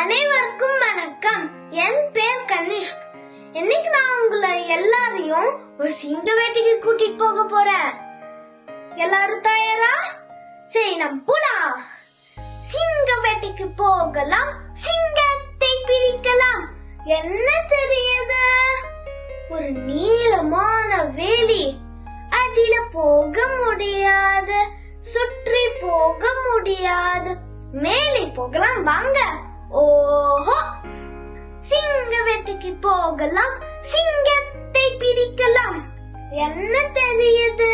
அனைவருக்கும் வணக்கம் என் பேர் கனிஷ்க் இன்னைக்கு நான் உங்களை எல்லாரையும் ஒரு சிங்க வேட்டைக்கு கூட்டிட்டு போக போறேன் எல்லாரும் தயாரா சரி நம்ம போலாம் சிங்க வேட்டைக்கு போகலாம் சிங்கத்தை பிடிக்கலாம் என்ன தெரியுது ஒரு நீளமான வேலி அதில போக முடியாது சுற்றி போக முடியாது மேலே போகலாம் வாங்க ஓஹோ சிங்க வேட்டைக்கு போகலாம் சிங்கத்தை பிடிக்கலாம் என்ன தெரியுது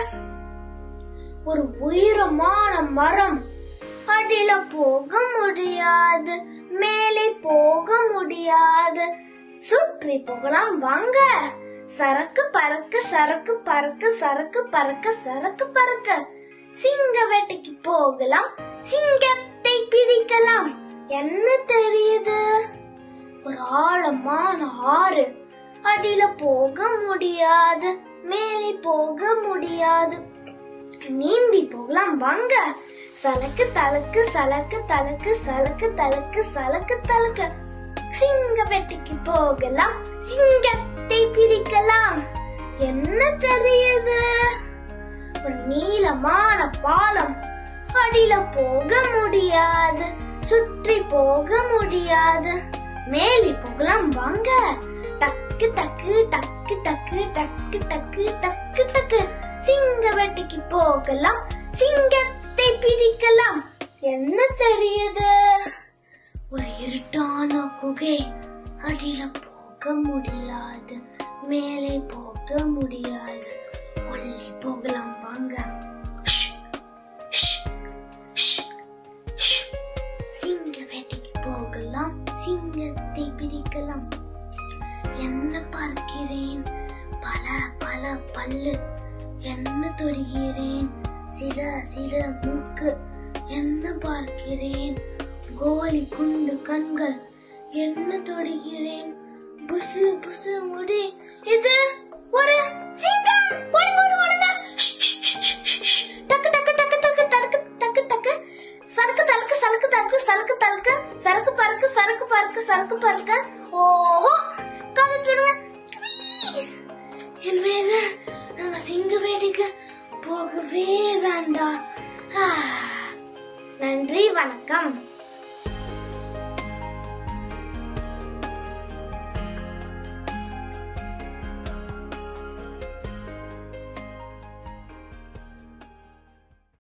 ஒரு உயரமான மரம் அடியில போக முடியாது மேலே போக முடியாது சுற்றி போகலாம் வாங்க சரக்கு பறக்க சரக்கு பறக்க சரக்கு பறக்க சரக்கு பறக்க சிங்க வேட்டைக்கு போகலாம் சிங்கத்தை பிடிக்கலாம் என்ன தெரியுது ஒரு ஆழமான ஆறு அடியில போக முடியாது மேலே போக முடியாது நீந்தி போகலாம் வாங்க சலக்கு தலக்கு சலக்கு தலக்கு சலக்கு தலக்கு சலக்கு தலக்கு சிங்க வெட்டிக்கு போகலாம் சிங்கத்தை பிடிக்கலாம் என்ன தெரியுது ஒரு நீளமான பாலம் அடியில போக முடியாது சுற்றி போக முடியாது மேலே போகலாம் வாங்க டக்கு டக்கு டக்கு டக்கு டக்கு டக்கு டக்கு டக்கு சிங்க வேட்டைக்கு போகலாம் சிங்கத்தை பிடிக்கலாம் என்ன தெரியுது ஒரு இருட்டான குகை அடியில போக முடியாது மேலே போக முடியாது உள்ளே போகலாம் வாங்க ஷ், ஷ், ஷ், ஷ். சிங்க வேட்டைக்கு போகலாம் சிங்கத்தை பிடிக்கலாம் என்ன பார்க்கிறேன் பல பல பல்லு என்ன தொடுகிறேன் சில சில மூக்கு என்ன பார்க்கிறேன் கோலி குண்டு கண்கள் என்ன தொடுகிறேன் புசு புசு முடி இது ஒரு சிங்கம் ஓடுங்க ஓடுங்க ஓடுங்க ஷ், ஷ், ஷ், ஷ், ஷ். டக்கு டக்கு டக்கு டக்கு டக்கு டக்கு டக்கு சரக்கு தலக்கு சரக்கு தலக்கு சரக்கு தலக்கு சரக்கு பறக்கு சரக்கு பறக்கு சரக்கு பறக்க ஓஹோ கவித்துடுவேன் என் மீது நம்ம சிங்க வேட்டைக்கு போகவே வேண்டாம் ஆ. நன்றி வணக்கம்